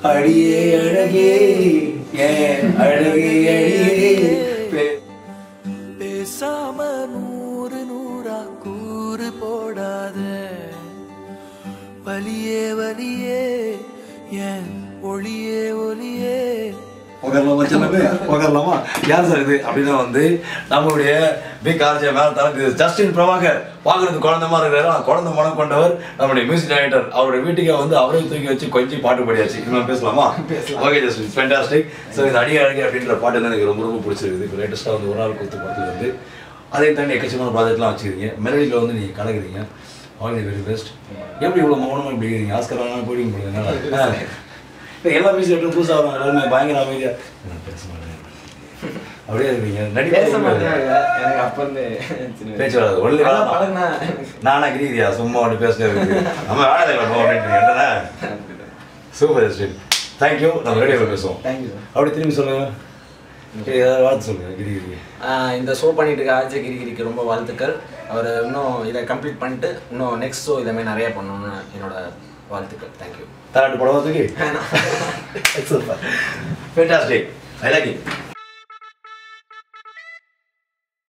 அடியே அழகே ஏன் அழகே அடியே பே- பேசாம நூறு நூறா கூறு போடாத வலியே வலியே என் ஒளியே ஒளியே உட்காரலாமா சின்னது உட்காரலாமா யார் சார் இது அப்படின்னா வந்து நம்மளுடைய பிக் ஆர்ஜே மேல தனக்கு ஜஸ்டின் பிரபாகர் பார்க்கறது குழந்தை மாதிரி இருக்கிறாரு ஆனா குழந்தை மனம் கொண்டவர் நம்மளுடைய மியூசிக் டைரக்டர் அவருடைய வீட்டுக்கு வந்து அவரே தூக்கி வச்சு கொஞ்சம் பாட்டு பாடியாச்சு இன்னும் பேசலாமா ஓகே ஜஸ்டின் ஃபென்டாஸ்டிக் ஸோ இந்த அடி அழகி அப்படின்ற பாட்டு வந்து எனக்கு ரொம்ப ரொம்ப பிடிச்சிருக்குது இப்போ லேட்டஸ்ட்டாக வந்து ஒரு நாள் கொடுத்து பாட்டு வந்து அதையும் தாண்டி எக்கச்சக்கமான ப்ராஜெக்ட்லாம் வச்சுக்கிறீங்க மெலடியில் வந்து நீங்கள் கலக்குறீங்க ஆல் தி வெரி பெஸ்ட் எப்படி இவ்வளோ மௌனமாக இப்படி இருக்கீங்க ஆஸ்கர் வாங்க போயிடுங்க போல என்னால் இப்போ எல்லா மியூசிக் புதுசாக வரும் எல்லாருமே பயங்கர அமைதியா நான் பேச மாட்டேன் அப்படியே இருக்கீங்க பேச மாட்டேன் நடிக்க எனக்கு அப்ப இருந்து சின்ன பேச்சு வராது ஒன்லி ஆனா பழகுனா நானா கிரியா சும்மா அப்படி பேசிட்டே இருக்கு நம்ம வேலை வேணும் அப்படின்ட்டு என்னடா சூப்பர் ஜஸ்டின் தேங்க்யூ நம்ம ரேடியோவில் பேசுவோம் தேங்க்யூ சார் அப்படி திரும்பி சொல்லுங்க ஏய், ஏதாவது வாழ்த்து சொல்லுங்க கிரி கிரி இந்த ஷோ பண்ணிட்டு இருக்க ஆர்ஜே கிரிகிரிக்கு ரொம்ப வாழ்த்துக்கள் அவர் இன்னும் இதை கம்ப்ளீட் பண்ணிட்டு இன்னும் நெக்ஸ்ட் ஷோ இதை மாதிரி நிறைய பண்ணணும்னு என்னோட வாழ்த்துக்கள் தேங்க்யூ தாராட்டு படம் தூக்கி super fantastic I like it